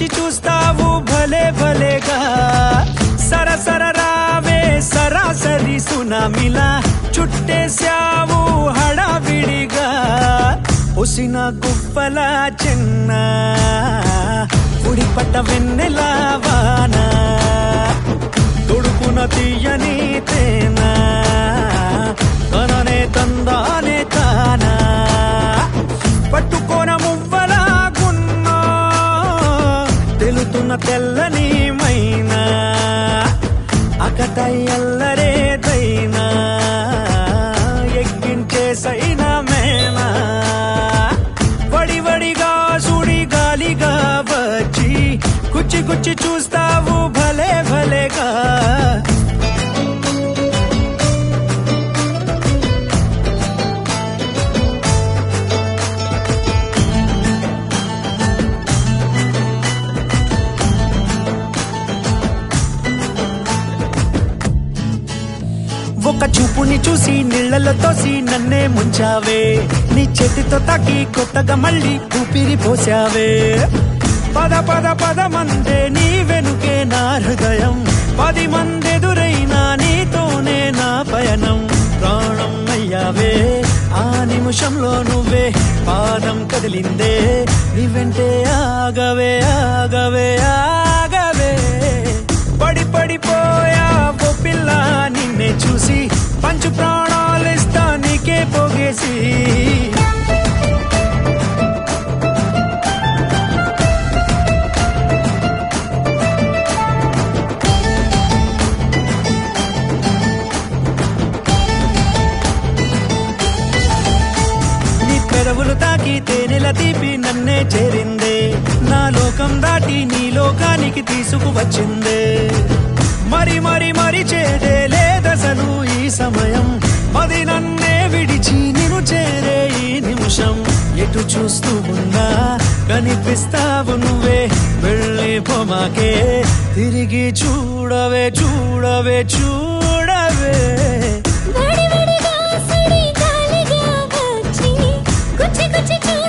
గుచ్చి చూస్తావు భలే భలేగా సరసర రావే సరాసరి సునామిలా చుట్టేశావు హడావిడిగా ఒసిన గుప్పల చిన్న ఉడిపట్ట వెన్నెల వాన తొడుపున తీయని తేనా తననే తందానే తానా పట్టుకోన మువ్వలాగున్నా తెలుతున్న తెల్లని మైనా అకటయ్యల్లరేదైనా ఎక్కించే సైనా మేనా వడి వడిగా సుడి గాలిగా వచ్చి గుచ్చి గుచ్చి చూస్తావు భలే భలేగా ఒక చూపుని చూసి నీళ్లలో తోసి నన్నే ముంచావే నీ చేతితో తాకి కొత్తగా మళ్ళీ ఊపిరి పోసావే పద పద పద మందే నీ వెనుకే నా హృదయం పది మందెదురైనా నీతోనే నా పయనం ప్రాణం అయ్యావే ఆ నిమిషంలో నువ్వే పాదం కదిలిందే నీ వెంటే ఆగవే ఆగవే ఆగవే పడి పడిపోయా ఓ పిల్ల నిన్నే చూసి పంచు ప్రాణాలిస్తా నీకే పోగేసి నీ పెదవులు తాకి తేనెల తీపి నన్నే చేరిందే నా లోకం దాటి నీ లోకానికి తీసుకువచ్చిందే మరి మరి మరి చేదే లేదసలు ఈ సమయం అది నన్నే విడిచి నిన్ను చేరే ఈ నిమిషం ఎటు చూస్తూ ఉన్నా కనిపిస్తావు నువ్వే వెళ్ళి పొమాకే తిరిగి చూడవే చూడవే చూడవే వడి వడిగా సిరి గాలిగా వచ్చి గుచ్చి గుచ్చి చూ